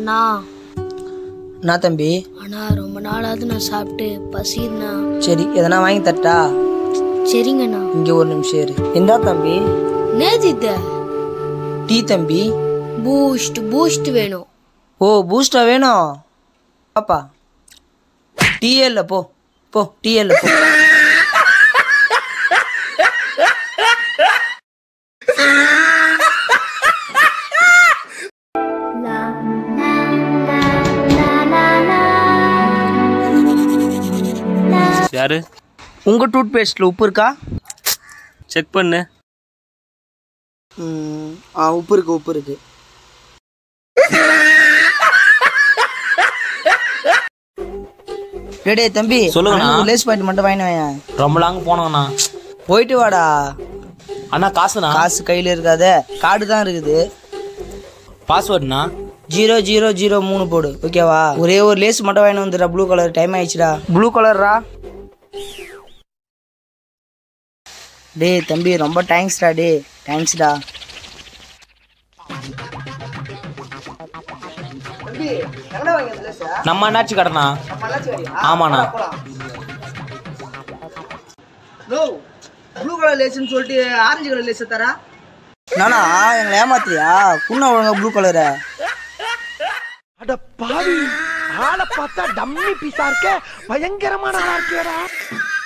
அண்ணா என்ன தம்பி அண்ணா ரொம்ப நாளாவது நான் சாப்பிட்டு பசிண்ணா சரி எதனா வாங்கி தட்டா சரிங்கண்ணா இங்கே ஒரு நிமிஷம் இரு இந்தா தம்பி நேது இது டீ தம்பி பூஸ்ட் பூஸ்ட் வேணும் ஓ பூஸ்டா வேணும் பாப்பா டீயே இல்லை போ போ டீயே இல்லை போ யாரு உங்க டூத் பேஸ்ட்ல உப்பு இருக்கா செக் பண்ணு ம், ஆ உப்பு இருக்கு உப்பு இருக்கு டேய் டேய் தம்பி சொல்லுங்கண்ணா. அண்ணனுக்கு ஒரு லேஸ் பாயிண்ட் மட்டும் வாங்கினு வாயேன் ரொம்ப லாங் போனோங்கண்ணா போயிட்டு வாடா அண்ணா காசுண்ணா காசு கையில் இருக்காத கார்டு தான் இருக்குது பாஸ்வேர்டுண்ணா ஜீரோ ஜீரோ ஜீரோ மூணு போடு ஓகேவா ஒரே ஒரு லேஸ் மட்டும் வாங்கிட்டு வந்துடுறா ப்ளூ கலர் டைம் ஆயிடுச்சுடா ப்ளூ கலர்ரா டேய் தம்பி ரொம்ப தேங்க்ஸ்டா டே தேங்க்ஸ்டா நம்ம என்னாச்சு கடைண்ணா ஆமாண்ணா ப்ளூ கலர் லேஸ்னு சொல்லிட்டு ஆரஞ்சு கலர் லேஸ் தரா நானா எங்களை ஏமாத்தியா குண்ணா ஒழுங்கா ப்ளூ கலரை அட பாவி ஆளை பார்த்தா டம்மி பீஸா இருக்க பயங்கரமான ஆளா இருக்கேடா